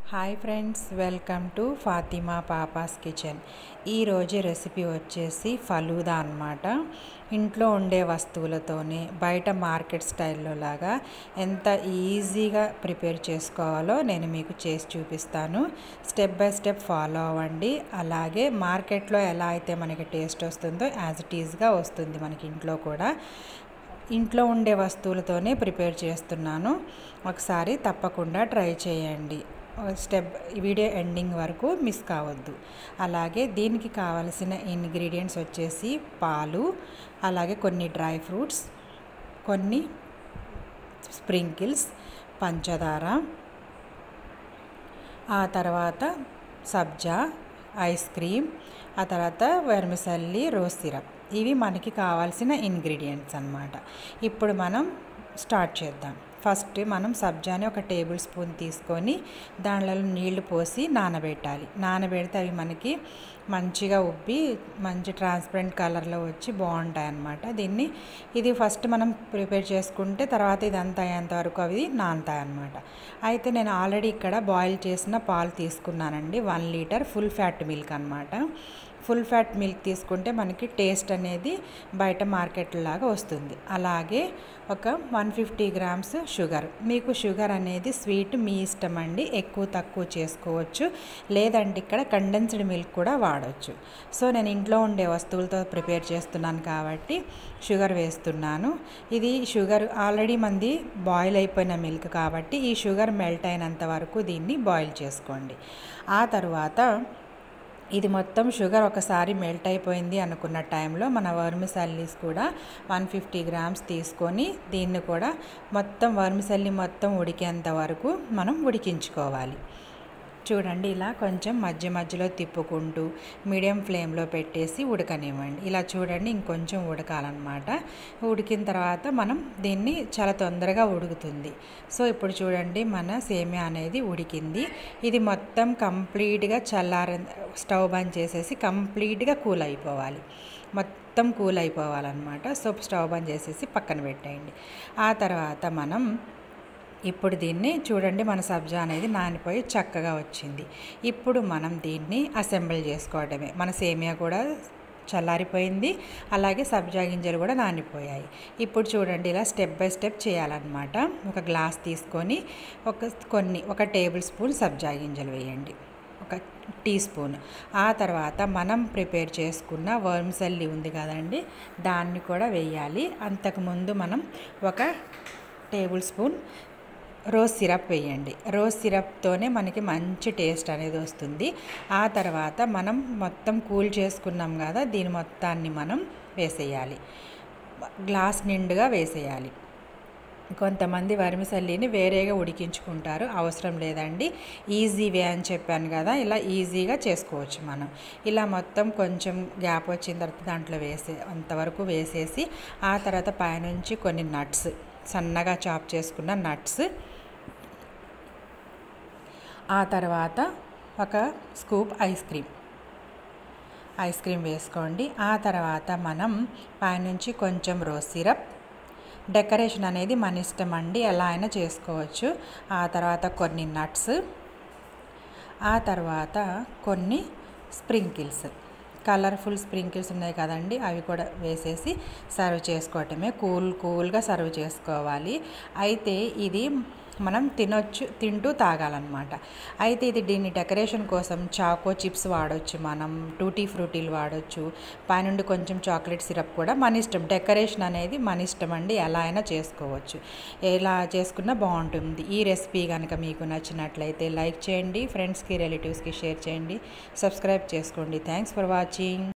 hi friends welcome to Fatima papa's kitchen ఈరోజు recipe వచ్చేసి ఫలూదా అన్నమాట ఇంట్లో ఉండే వస్తువులతోనే బయట మార్కెట్ స్టైల్లో లాగా ఎంత ఈజీగా ప్రిపేర్ చేసుకోవాలో నేను మీకు చేసి చూపిస్తాను స్టెప్ బై స్టెప్ ఫాలో అవ్వండి అలాగే మార్కెట్లో ఎలా అయితే మనకి టేస్ట్ వస్తుందో యాజ్ ఇట్ ఈజ్గా వస్తుంది మనకి ఇంట్లో కూడా ఇంట్లో ఉండే వస్తువులతోనే ప్రిపేర్ చేస్తున్నాను ఒకసారి తప్పకుండా ట్రై చేయండి స్టెప్ వీడియో ఎండింగ్ వరకు మిస్ కావద్దు అలాగే దీనికి కావలసిన ఇంగ్రీడియంట్స్ వచ్చేసి పాలు అలాగే కొన్ని డ్రై ఫ్రూట్స్ కొన్ని స్ప్రింకిల్స్ పంచదార ఆ తర్వాత సబ్జా ఐస్ క్రీమ్ ఆ తర్వాత వెర్మిసల్లి రోజ్ సిరప్ ఇవి మనకి కావాల్సిన ఇంగ్రీడియంట్స్ అన్నమాట ఇప్పుడు మనం స్టార్ట్ చేద్దాం ఫస్ట్ మనం సబ్జాని ఒక టేబుల్ స్పూన్ తీసుకొని దానిలో నీళ్లు పోసి నానబెట్టాలి నానబెడితే అవి మనకి మంచిగా ఉబ్బి మంచి ట్రాన్స్పరెంట్ కలర్లో వచ్చి బాగుంటాయి అన్నమాట దీన్ని ఇది ఫస్ట్ మనం ప్రిపేర్ చేసుకుంటే తర్వాత ఇదంతా అయ్యేంత వరకు అవి నానుతాయి అన్నమాట అయితే నేను ఆల్రెడీ ఇక్కడ బాయిల్ చేసిన పాలు తీసుకున్నానండి one litre full fat milk అనమాట ఫుల్ ఫ్యాట్ మిల్క్ తీసుకుంటే మనకి టేస్ట్ అనేది బయట మార్కెట్ లాగా వస్తుంది అలాగే ఒక వన్ ఫిఫ్టీ గ్రామ్స్ షుగర్ మీకు షుగర్ అనేది స్వీట్ మీ ఇష్టం అండి ఎక్కువ తక్కువ చేసుకోవచ్చు లేదంటే ఇక్కడ కండెన్స్డ్ మిల్క్ కూడా వాడవచ్చు సో నేను ఇంట్లో ఉండే వస్తువులతో ప్రిపేర్ చేస్తున్నాను కాబట్టి షుగర్ వేస్తున్నాను ఇది షుగర్ ఆల్రెడీ మంది బాయిల్ అయిపోయిన మిల్క్ కాబట్టి ఈ షుగర్ మెల్ట్ అయినంత వరకు దీన్ని బాయిల్ చేసుకోండి ఆ తర్వాత ఇది మొత్తం షుగర్ ఒకసారి మెల్ట్ అయిపోయింది అనుకున్న టైంలో మన వర్మిసల్లీస్ కూడా వన్ ఫిఫ్టీ గ్రామ్స్ తీసుకొని దీన్ని కూడా మొత్తం వర్మిసల్లి మొత్తం ఉడికేంత వరకు మనం ఉడికించుకోవాలి చూడండి ఇలా కొంచెం మధ్య మధ్యలో తిప్పుకుంటూ మీడియం ఫ్లేమ్లో పెట్టేసి ఉడకనివ్వండి ఇలా చూడండి ఇంకొంచెం ఉడకాలన్నమాట ఉడికిన తర్వాత మనం దీన్ని చాలా తొందరగా ఉడుకుతుంది సో ఇప్పుడు చూడండి మన సేమియా అనేది ఉడికింది ఇది మొత్తం కంప్లీట్గా చల్లార స్టవ్ బంద్ చేసేసి కంప్లీట్గా కూల్ అయిపోవాలి మొత్తం కూల్ అయిపోవాలన్నమాట సో స్టవ్ బంద్ చేసేసి పక్కన పెట్టేయండి ఆ తర్వాత మనం ఇప్పుడు దీన్ని చూడండి మన సబ్జా అనేది నానిపోయి చక్కగా వచ్చింది ఇప్పుడు మనం దీన్ని అసెంబుల్ చేసుకోవడమే మన సేమియా కూడా చల్లారిపోయింది అలాగే సబ్జా గింజలు కూడా నానిపోయాయి ఇప్పుడు చూడండి ఇలా స్టెప్ బై స్టెప్ చేయాలన్నమాట ఒక గ్లాస్ తీసుకొని ఒక కొన్ని ఒక టేబుల్ స్పూన్ సబ్జా గింజలు వేయండి ఒక టీ స్పూన్ ఆ తర్వాత మనం ప్రిపేర్ చేసుకున్న వర్మ్సల్లి ఉంది కదండి దాన్ని కూడా వేయాలి అంతకుముందు మనం ఒక టేబుల్ స్పూన్ రోజ్ సిరప్ వేయండి రోజ్ సిరప్తోనే మనకి మంచి టేస్ట్ అనేది వస్తుంది ఆ తర్వాత మనం మొత్తం కూల్ చేసుకున్నాం కదా దీని మొత్తాన్ని మనం వేసేయాలి గ్లాస్ నిండుగా వేసేయాలి కొంతమంది వరిమిసల్లిని వేరేగా ఉడికించుకుంటారు అవసరం లేదండి ఈజీ వే అని చెప్పాను కదా ఇలా ఈజీగా చేసుకోవచ్చు మనం ఇలా మొత్తం కొంచెం గ్యాప్ వచ్చిన తర్వాత దాంట్లో వేసే అంతవరకు వేసేసి ఆ తర్వాత పైనుంచి కొన్ని నట్స్ సన్నగా చాప్ చేసుకున్న నట్స్ ఆ తర్వాత ఒక scoop ice cream ice cream వేసుకోండి ఆ తర్వాత మనం పైనుంచి కొంచెం రోజ్ సిరప్ డెకరేషన్ అనేది మన ఇష్టం అండి ఎలా అయినా చేసుకోవచ్చు ఆ తర్వాత కొన్ని నట్స్ ఆ తర్వాత కొన్ని స్ప్రింకిల్స్ కలర్ఫుల్ స్ప్రింకిల్స్ ఉన్నాయి కదండి అవి కూడా వేసేసి సర్వ్ చేసుకోవటమే కూల్ కూల్గా సర్వ్ చేసుకోవాలి అయితే ఇది మనం తినొచ్చు తింటూ తాగాలన్నమాట అయితే ఇది దీన్ని డెకరేషన్ కోసం చాకో చిప్స్ వాడవచ్చు మనం టూటీ ఫ్రూటీలు వాడవచ్చు పైనుండి కొంచెం చాక్లెట్ సిరప్ కూడా మన ఇష్టం డెకరేషన్ అనేది మన ఇష్టం అండి ఎలా అయినా చేసుకోవచ్చు ఎలా చేసుకున్నా బాగుంటుంది ఈ రెసిపీ కనుక మీకు నచ్చినట్లయితే లైక్ చేయండి ఫ్రెండ్స్కి రిలేటివ్స్కి షేర్ చేయండి సబ్స్క్రైబ్ చేసుకోండి థ్యాంక్స్ ఫర్ వాచింగ్